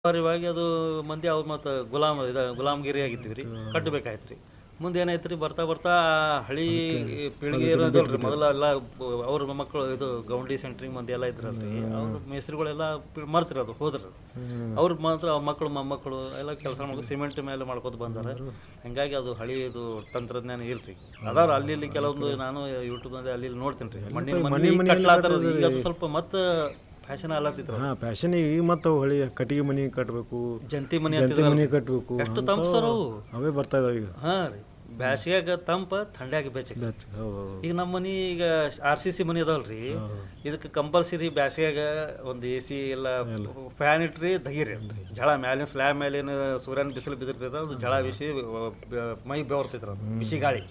ಅನಿವಾರ್ಯವಾಗಿ ಅದು ಮಂದಿ ಅವ್ರು ಮತ್ತು ಗುಲಾಮ್ ಇದು ಗುಲಾಮ್ಗಿರಿ ಆಗಿದ್ವಿ ರೀ ಕಟ್ಟಬೇಕಾಯ್ತು ರೀ ಮುಂದೆ ಏನಾಯ್ತು ರೀ ಬರ್ತಾ ಬರ್ತಾ ಹಳಿ ಪೀಳಿಗೆ ಇರೋದಲ್ರಿ ಮೊದಲ ಎಲ್ಲ ಅವ್ರ ಮಕ್ಕಳು ಇದು ಗೌಂಡಿ ಸೆಂಟ್ರಿಂಗ್ ಮಂದಿ ಎಲ್ಲ ಇದ್ರಲ್ರಿ ಅವ್ರ ಮೇಸ್ರಿಗಳೆಲ್ಲ ಮರ್ತಿರೋದು ಹೋದ್ರು ಅವ್ರ ಮಾತ್ರ ಅವ್ರ ಮಕ್ಕಳು ಮೊಮ್ಮಕ್ಕಳು ಎಲ್ಲ ಕೆಲಸ ಮಾಡ್ಕೊಂಡು ಸಿಮೆಂಟ್ ಮೇಲೆ ಮಾಡ್ಕೊತ ಬಂದಾರೆ ಹಂಗಾಗಿ ಅದು ಹಳಿ ಇದು ತಂತ್ರಜ್ಞಾನ ಇಲ್ರಿ ಅದಾರ ಅಲ್ಲಿ ಇಲ್ಲಿ ಕೆಲವೊಂದು ನಾನು ಯೂಟ್ಯೂಬ್ನಲ್ಲಿ ಅಲ್ಲಿ ಇಲ್ಲಿ ನೋಡ್ತೀನಿ ರೀ ಮಣ್ಣಿನ ಮನೆ ಕಟ್ಲಾತಾರ ಈಗ ಅದು ಸ್ವಲ್ಪ ಮತ್ತೆ ಫ್ಯಾಷನ್ ಅಲ್ಲತ್ತಿದ್ರು ಹಾಂ ಫ್ಯಾಷನ್ ಈಗ ಮತ್ತು ಅವು ಹಳಿ ಕಟ್ಟಿಗೆ ಮನೆ ಕಟ್ಟಬೇಕು ಜಂತಿ ಮನೆ ಜಂತಿ ಅಂತಿದ್ರಲ್ಲ ಮನೆ ಕಟ್ಟಬೇಕು ಎಷ್ಟು ತಂಪು ಸರ್ ಅವು ಅವೇ ಬರ್ತಾ ಇದಾವೆ ಈಗ ಹಾ ರೀ ಬ್ಯಾಸಿಗ್ಯಾಗ ತಂಪ ಥಂಡ್ಯಾಗ ಬೆಚ್ಚಗೆ ಬೆಚ್ಚ ಹೌದು ಹೌದು ಈಗ ನಮ್ಮ ಮನೆ ಈಗ ಆರ್ ಸಿ ಸಿ ಮನೆ ಅದಾವಲ್ರಿ ಇದಕ್ಕೆ ಕಂಪಲ್ಸರಿ ಬ್ಯಾಸಿಗ್ಯಾಗ ಒಂದು ಎ ಸಿ ಎಲ್ಲ ಫ್ಯಾನ್ ಇಟ್ರಿ ದಗಿರಿ ಜಳ ಮ್ಯಾಲಿನ ಸ್ಲ್ಯಾಬ್ ಮೇಲಿನ ಸೂರ್ಯನ ಬಿಸಿಲು ಬಿದ್ದಿರ್ತೈತೆ ಅದು ಜಳ ಬಿಸಿ ಬ- ಮೈ ಬೆವರ್ತಿದ್ರ ಅದು ಬಿಸಿ ಗಾಳಿ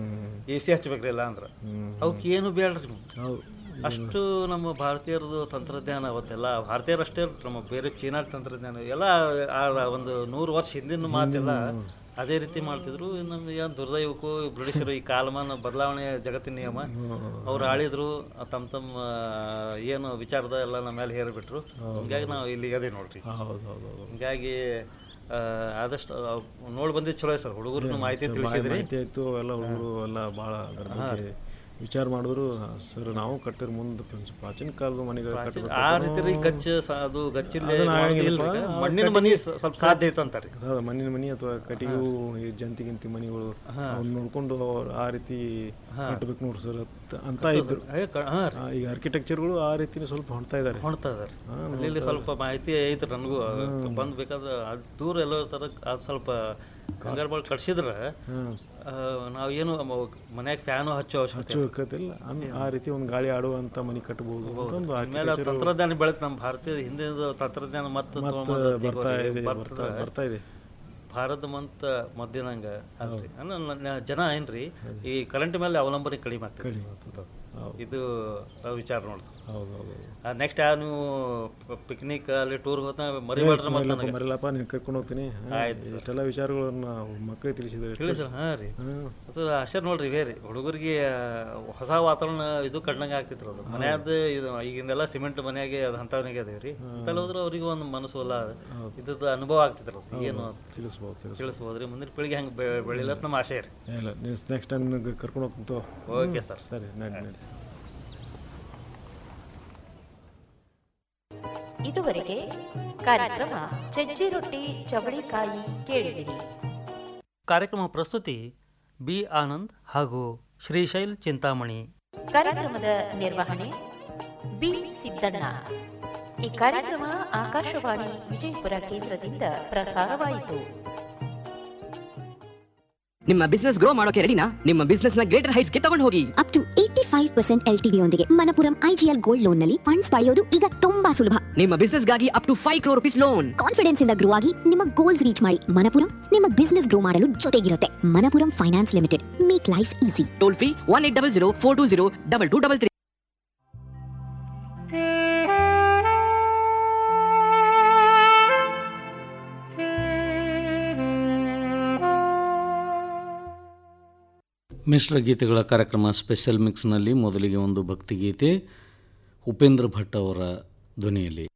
ಎ ಸಿ ಹಚ್ಬೇಕ್ರಿ ಇಲ್ಲ ಅಂದ್ರೆ ಅವಕ್ಕೆ ಏನು ಬೇಡ್ರಿ ಹೌದು ಅಷ್ಟು ನಮ್ಮ ಭಾರತೀಯರದು ತಂತ್ರಜ್ಞಾನ ಅವತ್ತೆಲ್ಲ ಭಾರತೀಯರಷ್ಟೇ ಅಲ್ರಿ, ನಮ್ಮ ಬೇರೆ ಚೀನಾ ತಂತ್ರಜ್ಞಾನ ಎಲ್ಲ ಆ ಒಂದು ನೂರು ವರ್ಷ ಹಿಂದಿನ ಮಾತೆಲ್ಲ ಅದೇ ರೀತಿ ಮಾಡ್ತಿದ್ರು ನಮ್ಮ ಏನು ದುರ್ದೈವಕ್ಕೂ ಬ್ರಿಟಿಷರು ಈ ಕಾಲಮಾನ ಬದಲಾವಣೆ ಜಗತ್ತಿನ ನಿಯಮ ಅವ್ರು ಆಳಿದ್ರು ತಮ್ಮ ತಮ್ಮ ಏನು ವಿಚಾರದ ಎಲ್ಲ ನಮ್ಮ ಮೇಲೆ ಹೇರಿಬಿಟ್ರು ಹಿಂಗಾಗಿ ನಾವು ಇಲ್ಲಿಗೆ ಅದೇ ನೋಡ್ರಿ ಹೌದು ಹೌದು ಹೌದು ಹಿಂಗಾಗಿ ಆ, ಆದಷ್ಟು ನೋಡಿ ಬಂದಿದ್ದು ಚಲೋ ಸರ್ ಹುಡುಗರು ಮಾಹಿತಿ ತಿಳಿಸಿದ್ರಿ ಮಾಹಿತಿ ಆಯಿತು ಎಲ್ಲ ಹುಡುಗರು ಎಲ್ಲ ಭಾಳ ಅದ್ರ ಬಗ್ಗೆ ವಿಚಾರ ಮಾಡಿದ್ರು ಸರ್ ನಾವು ಕಟ್ಟಿರ ಮುಂದೆ ಫ್ರೆಂಡ್ಸ್ ಪ್ರಾಚೀನ ಕಾಲದ ಮನೆಗಳು ಕಟ್ಟಬೇಕು ಆ ರೀತಿ ರೀ ಗಚ್ಚ ಸ- ಅದು ಗಚ್ಚಿಲ್ಲ ಮಣ್ಣಿನ ಮನಿ ಸ- ಸ್ವಲ್ಪ ಸಾಧ್ಯ ಐತೆ ಅಂತಾರೆ ಅದ ಮಣ್ಣಿನ ಮನೆ ಅಥವಾ ಕಟ್ಟಿಗೆವು ಈ ಜಂತಿ ಗಿಂತಿ ಮನೆಗಳು ಅವ್ನ ನೋಡ್ಕೊಂಡು ಅವ್ರು ಆ ರೀತಿ ಕಟ್ಟಬೇಕು ನೋಡಿ ಸರ್ ಅಂತ ಇದ್ರು ಹಾಂ ಆ, ಈಗ ಆರ್ಕಿಟೆಕ್ಚರ್ಗಳು ಆ ರೀತಿನೇ ಸ್ವಲ್ಪ ಹೊಣ್ತಾ ಇದ್ದಾರೆ ಹೊಣ್ತಾ ಇದಾರೆ ಅಲ್ಲಿ ಇಲ್ಲಿ ಸ್ವಲ್ಪ ಮಾಹಿತಿ ಐತ್ರಿ ನನಗೂ ಬಂದ್ ಬೇಕಾದ್ರೆ ಅದು ದೂರ ಎಲ್ಲೋ ಇರ್ತಾರ ಅದು ಸ್ವಲ್ಪ ಕಂಗಾರ ಬಾಳ್ ಕಟ್ಸಿದ್ರೆ ಹಾಂ ನಾವು ಏನು ಮನ್ಯಾಗ ಫ್ಯಾನು ಹಚ್ಚೋ ಅವಶ್ಯಕತೆ ಇಲ್ಲ. ಚೌಕತ್ತಿಲ್ಲ ಆ ರೀತಿ ಒಂದು ಗಾಳಿ ಆಡುವಂಥ ಮನೆ ಕಟ್ಟಬಹುದು ಅಂತ ಒಂದು ಆಮೇಲೆ ಆ ತಂತ್ರಜ್ಞಾನ ಬೆಳೆತ್ ನಮ್ಮ ಭಾರತೀಯ ಹಿಂದಿನ ತಂತ್ರಜ್ಞಾನ ಮತ್ತೆ ಬರ್ತಾ ಇದೆ ಬರ್ತಾ ಬರ್ತಾ ಇದೆ ಭಾರತ ಮಂತ ಮದ್ದಿನಂಗ ಅಲ್ರಿ ಅಂದ್ರೆ ನ- ನ- ಜನ ಏನ್ರಿ ಈ ಕರೆಂಟ್ ಮೇಲೆ ಅವಲಂಬನೆ ಕಡಿಮೆ ಆಗ್ತದೆ ಇದು ಆ ವಿಚಾರ ನೋಡಿ ಸರ್ ಹೌದು ಹೌದು ನೆಕ್ಸ್ಟ್ ಯಾವ ನೀವು ಪಿಕ್ನಿಕ್ ಅಲ್ಲಿ ಟೂರ್ ಹೋದ ಮರಿಬೇಡ್ರಿ ಮತ್ತೆ ನನಗೆ ಮರಲ್ಲಪ್ಪ ನೀನು ಕರ್ಕೊಂಡು ಹೋಗ್ತೀನಿ ಹಾ, ಇಷ್ಟೆಲ್ಲ ವಿಚಾರಗಳನ್ನ ಮಕ್ಕಳಿಗೆ ತಿಳಿಸಿದ್ರೆ ತಿಳಿಸಿ ಹಾಂ ರೀ ಹಾಂ ಅದು ಆಶ್ಚರ್ಯ ನೋಡ್ರಿ ಇವೇ ರೀ ಹುಡುಗರಿಗೆ ಆ, ಹೊಸ ವಾತಾವರಣ ಇದು ಕಣ್ಣಂಗೆ ಆಗ್ತಿತ್ತು ಅದು ಮನ್ಯಾದ ಇದು ಈಗಿಂದೆಲ್ಲ ಸಿಮೆಂಟ್ ಮನೆಯಾಗೆ ಅದು ಅಂಥವನಿಗೆ ಅದೇವಿ ರೀ ಅಂತಲ್ಲಿ ಹೋದ್ರೆ ಅವ್ರಿಗೆ ಒಂದು ಮನಸ್ಸು ಎಲ್ಲ ಇದ್ದದ್ದು ಅನುಭವ ಆಗ್ತಿತ್ತು ಅದು ಏನು ಅಂತ ತಿಳಿಸ್ಬೋದು ತಿಳಿಸ್ ತಿಳಿಸ್ಬೋದು ರೀ ಮುಂದಿನ ಪೀಳಿಗೆ ಹೆಂಗೆ ಬೆಳಿಲತ್ ನಮ್ಮ ಆಶೆ ರೀ ಇಲ್ಲ ನೀವು ನೆಕ್ಸ್ಟ್ ಟೈಮ್ ನಿಮಗೆ ಕರ್ಕೊಂಡು ಹೋಗ್ತೋ ಓಕೆ ಸರ್ ಸರಿ ನಡಿ ನಡಿ ಇದುವರೆಗೆ ಕಾರ್ಯಕ್ರಮ ಚಜ್ಜಿ ರೊಟ್ಟಿ ಚವಳಿಕಾಯಿ ಕೇಳಿದಿರಿ ಕಾರ್ಯಕ್ರಮ ಪ್ರಸ್ತುತಿ ಬಿ ಆನಂದ್ ಹಾಗೂ ಶ್ರೀಶೈಲ್ ಚಿಂತಾಮಣಿ ಕಾರ್ಯಕ್ರಮದ ನಿರ್ವಹಣೆ ಬಿ ಸಿದ್ದಣ್ಣ ಈ ಕಾರ್ಯಕ್ರಮ ಆಕಾಶವಾಣಿ ವಿಜಯಪುರ ಕೇಂದ್ರದಿಂದ ಪ್ರಸಾರವಾಯಿತು ನಿಮ್ಮ ಬಿಸ್ನೆಸ್ ಗ್ರೋ ಮಾಡೋಕೆ ರೆಡಿನಾ ನಿಮ್ಮ ಬಿಸ್ನೆಸ್ ನ ಗ್ರೇಟರ್ ಹೈಟ್ಸ್ ಗೆ ತಗೊಂಡು ಹೋಗಿ up to eighty five percent L TD ಯೊಂದಿಗೆ ಮನಪುರಂ ಐಜಿಎಲ್ ಗೋಲ್ಡ್ ಲೋನ್ ನಲ್ಲಿ ಫಂಡ್ಸ್ ಪಡೆಯೋದು ಈಗ ತುಂಬಾ ಸುಲಭ ನಿಮ್ಮ ಬಿಸ್ನೆಸ್ ಗಾಗಿ up to five crore rupees loan confidence ಇಂದ ಗ್ರೋ ಆಗಿ ನಿಮ್ಮ ಗೋಲ್ಸ್ ರೀಚ್ ಮಾಡಿ ಮನಪುರಂ ನಿಮ್ಮ ಬಿಸ್ನೆಸ್ ಗ್ರೋ ಮಾಡಲು ಜೊತೆಗಿರುತ್ತೆ Manappuram finance limited make life easy toll free one eight double zero four two zero double two double three ಮಿಶ್ರ ಗೀತೆಗಳ ಕಾರ್ಯಕ್ರಮ ಸ್ಪೆಷಲ್ ಮಿಕ್ಸ್ನಲ್ಲಿ ಮೊದಲಿಗೆ ಒಂದು ಭಕ್ತಿಗೀತೆ ಉಪೇಂದ್ರ ಭಟ್ ಅವರ ಧ್ವನಿಯಲ್ಲಿ